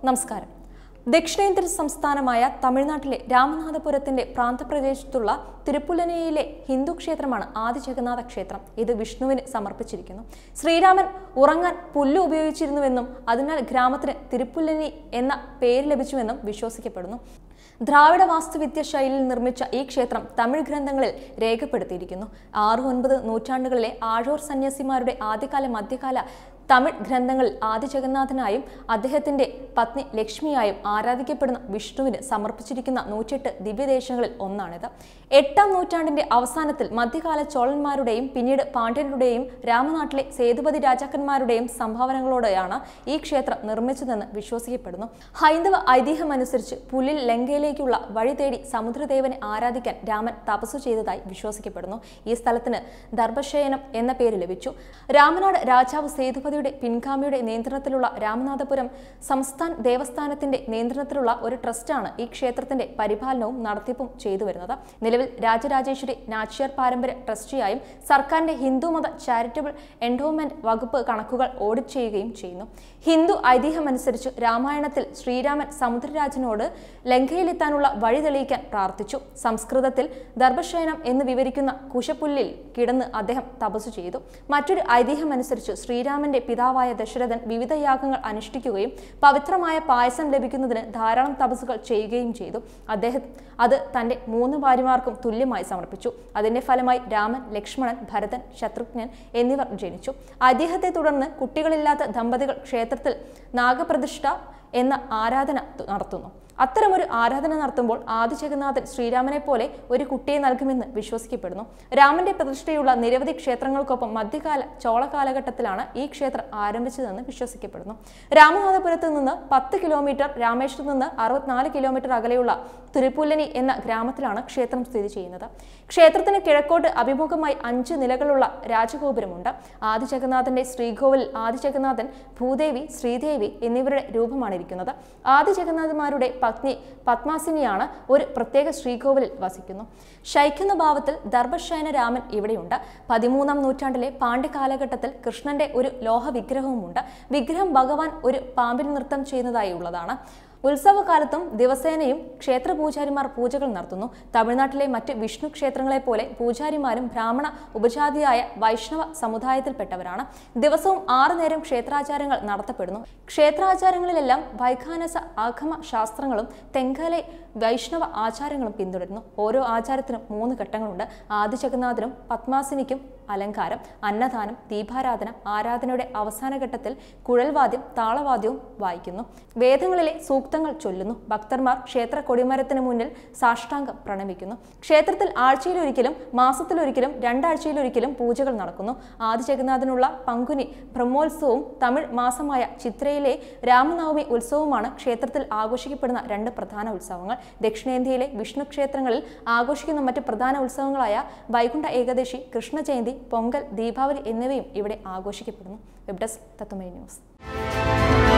നമസ്കാരം ദക്ഷിണേന്ത്യൻ സംസ്ഥാനമായ തമിഴ്നാട്ടിലെ രാമനാഥപുരത്തിന്റെ പ്രാന്തപ്രദേശത്തുള്ള തിരുപ്പുലനയിലെ ഹിന്ദു ക്ഷേത്രമാണ് ആദി ജഗന്നാഥ ക്ഷേത്രം ഇത് വിഷ്ണുവിന് സമർപ്പിച്ചിരിക്കുന്നു ശ്രീരാമൻ ഉറങ്ങാൻ പുല്ല് ഉപയോഗിച്ചിരുന്നുവെന്നും അതിനാൽ ഗ്രാമത്തിന് തിരുപ്പുലനി എന്ന പേര് ലഭിച്ചുവെന്നും വിശ്വസിക്കപ്പെടുന്നു ദ്രാവിഡ വാസ്തുവിദ്യ ശൈലിയിൽ നിർമ്മിച്ച ഈ ക്ഷേത്രം തമിഴ് ഗ്രന്ഥങ്ങളിൽ രേഖപ്പെടുത്തിയിരിക്കുന്നു ആറ് ഒൻപത് നൂറ്റാണ്ടുകളിലെ ആഴോർ സന്യാസിമാരുടെ ആദ്യകാല മധ്യകാല തമിഴ് ഗ്രന്ഥങ്ങളിൽ ആദി ജഗന്നാഥനായും അദ്ദേഹത്തിന്റെ പത്നി ലക്ഷ്മിയായും ആരാധിക്കപ്പെടുന്ന വിഷ്ണുവിന് സമർപ്പിച്ചിരിക്കുന്ന നൂറ്റെട്ട് ദിവ്യദേശങ്ങളിൽ ഒന്നാണിത് എട്ടാം നൂറ്റാണ്ടിന്റെ അവസാനത്തിൽ മധ്യകാല ചോളന്മാരുടെയും പിന്നീട് പാണ്ഡ്യരുടെയും രാമനാട്ടിലെ സേതുപതി രാജാക്കന്മാരുടെയും സംഭാവനകളോടെയാണ് ഈ ക്ഷേത്രം നിർമ്മിച്ചതെന്ന് വിശ്വസിക്കപ്പെടുന്നു ഹൈന്ദവ ഐതിഹ്യമനുസരിച്ച് പുല്ലിൽ ലങ്കയിലേക്കുള്ള വഴി തേടി സമുദ്രദേവനെ ആരാധിക്കാൻ രാമൻ തപസ്സു ചെയ്തതായി വിശ്വസിക്കപ്പെടുന്നു ഈ സ്ഥലത്തിന് ദർഭശയനം എന്ന പേര് ലഭിച്ചു രാമനാട് രാജാവ് സേതുപതിയുടെ പിൻഗാമിയുടെ നിയന്ത്രണത്തിലുള്ള രാമനാഥപുരം സംസ്ഥാൻ ദേവസ്ഥാനത്തിന്റെ നിയന്ത്രണത്തിലുള്ള ഒരു ട്രസ്റ്റാണ് ഈ ക്ഷേത്രത്തിന്റെ പരിപാലനവും നടത്തിപ്പും ചെയ്തു വരുന്നത് നിലവിൽ രാജരാജേശ്വരി നാച്ചിയാർ പാരമ്പര്യ ട്രസ്റ്റിയായും സർക്കാരിന്റെ ഹിന്ദുമത ചാരിറ്റബിൾ എൻഡോമെന്റ് വകുപ്പ് കണക്കുകൾ ഓഡിറ്റ് ചെയ്യുകയും ചെയ്യുന്നു ഹിന്ദു ഐതിഹ്യമനുസരിച്ച് രാമായണത്തിൽ ശ്രീരാമൻ സമുദ്രരാജനോട് ലങ്കയിലെത്താനുള്ള വഴി തെളിയിക്കാൻ പ്രാർത്ഥിച്ചു സംസ്കൃതത്തിൽ ദർഭശയനം എന്ന് വിവരിക്കുന്ന കുശപ്പുല്ലിൽ കിടന്ന് അദ്ദേഹം തപസ്സു ചെയ്തു മറ്റൊരു ഐതിഹ്യമനുസരിച്ച് ശ്രീരാമന്റെ പിതാവായ ദശരഥൻ വിവിധ യാഗങ്ങൾ അനുഷ്ഠിക്കുകയും പവിത്രമായ പായസം ലഭിക്കുന്നതിന് ധാരാളം തപസ്സുകൾ ചെയ്യുകയും ചെയ്തു അദ്ദേഹം അത് തന്റെ മൂന്ന് ഭാര്യമാർക്കും തുല്യമായി സമർപ്പിച്ചു അതിന്റെ ഫലമായി രാമൻ ലക്ഷ്മണൻ ഭരതൻ ശത്രുഘ്നൻ എന്നിവർ ജനിച്ചു ഐതിഹ്യത്തെ തുടർന്ന് കുട്ടികളില്ലാത്ത ദമ്പതികൾ ക്ഷേത്രത്തിൽ നാഗപ്രതിഷ്ഠ എന്ന ആരാധന തു- നടത്തുന്നു അത്തരമൊരു ആരാധന നടത്തുമ്പോൾ ആദി ജഗന്നാഥൻ ശ്രീരാമനെ പോലെ ഒരു കുട്ടിയെ നൽകുമെന്ന് വിശ്വസിക്കപ്പെടുന്നു രാമന്റെ പ്രതിഷ്ഠയുള്ള നിരവധി ക്ഷേത്രങ്ങൾക്കൊപ്പം മധ്യകാല ചോള കാലഘട്ടത്തിലാണ് ഈ ക്ഷേത്രം ആരംഭിച്ചതെന്ന് വിശ്വസിക്കപ്പെടുന്നു രാമനാഥപുരത്ത് നിന്ന് പത്ത് കിലോമീറ്റർ രാമേശ്വരത്ത് നിന്ന് അറുപത്തിനാല് കിലോമീറ്റർ അകലെയുള്ള തിരുപ്പുല്ലനി എന്ന ഗ്രാമത്തിലാണ് ക്ഷേത്രം സ്ഥിതി ചെയ്യുന്നത് ക്ഷേത്രത്തിന് കിഴക്കോട്ട് അഭിമുഖമായി അഞ്ച് നിലകളുള്ള രാജഗോപുരമുണ്ട് ആദി ജഗന്നാഥന്റെ ശ്രീകോവിൽ ആദി ജഗന്നാഥൻ ഭൂദേവി ശ്രീദേവി എന്നിവരുടെ രൂപമാണ് ഇരിക്കുന്നത് ആദി ജഗന്നാഥന്മാരുടെ പത്നി പത്മാസിനിയാണ് ഒരു പ്രത്യേക ശ്രീകോവിലിൽ വസിക്കുന്നു ശൈക്കുന്ന ഭാവത്തിൽ ദർഭശയന രാമൻ ഇവിടെയുണ്ട് പതിമൂന്നാം നൂറ്റാണ്ടിലെ പാണ്ഡ്യ കാലഘട്ടത്തിൽ കൃഷ്ണന്റെ ഒരു ലോഹ വിഗ്രഹവുമുണ്ട് വിഗ്രഹം ഭഗവാൻ ഒരു പാമ്പിൽ നൃത്തം ചെയ്യുന്നതായി ഉള്ളതാണ് ഉത്സവകാലത്തും ദിവസേനയും ക്ഷേത്ര പൂജാരിമാർ പൂജകൾ നടത്തുന്നു തമിഴ്നാട്ടിലെ മറ്റ് വിഷ്ണു ക്ഷേത്രങ്ങളെ പോലെ പൂജാരിമാരും ബ്രാഹ്മണ ഉപജാതിയായ വൈഷ്ണവ സമുദായത്തിൽപ്പെട്ടവരാണ് ദിവസവും ആറു നേരം ക്ഷേത്രാചാരങ്ങൾ നടത്തപ്പെടുന്നു ക്ഷേത്രാചാരങ്ങളിലെല്ലാം വൈഖാനസ ആഗമ ശാസ്ത്രങ്ങളും തെങ്കലെ വൈഷ്ണവ ആചാരങ്ങളും പിന്തുടരുന്നു ഓരോ ആചാരത്തിനും മൂന്ന് ഘട്ടങ്ങളുണ്ട് ആദി ജഗന്നാഥനും പത്മാസിനിക്കും അലങ്കാരം അന്നദാനം ദീപാരാധന ആരാധനയുടെ അവസാന ഘട്ടത്തിൽ കുഴൽവാദ്യം താളവാദ്യവും വായിക്കുന്നു വേദങ്ങളിലെ സൂക്തങ്ങൾ ചൊല്ലുന്നു ഭക്തന്മാർ ക്ഷേത്ര കൊടിമരത്തിന് മുന്നിൽ സാഷ്ടാംഗം പ്രണമിക്കുന്നു ക്ഷേത്രത്തിൽ ആഴ്ചയിലൊരിക്കലും മാസത്തിലൊരിക്കലും രണ്ടാഴ്ചയിലൊരിക്കലും പൂജകൾ നടക്കുന്നു ആദി ജഗന്നാഥനുള്ള പങ്കുനി ബ്രഹ്മോത്സവവും തമിഴ് മാസമായ ചിത്രയിലെ രാമനവമി ഉത്സവവുമാണ് ക്ഷേത്രത്തിൽ ആഘോഷിക്കപ്പെടുന്ന രണ്ട് പ്രധാന ഉത്സവങ്ങൾ ദക്ഷിണേന്ത്യയിലെ വിഷ്ണു ക്ഷേത്രങ്ങളിൽ ആഘോഷിക്കുന്ന മറ്റ് പ്രധാന ഉത്സവങ്ങളായ വൈകുണ്ഠ ഏകാദശി കൃഷ്ണ ജയന്തി പൊങ്കൽ ദീപാവലി എന്നിവയും ഇവിടെ ആഘോഷിക്കപ്പെടുന്നു വെബ് ഡെസ്ക് തത്തുമൈ ന്യൂസ്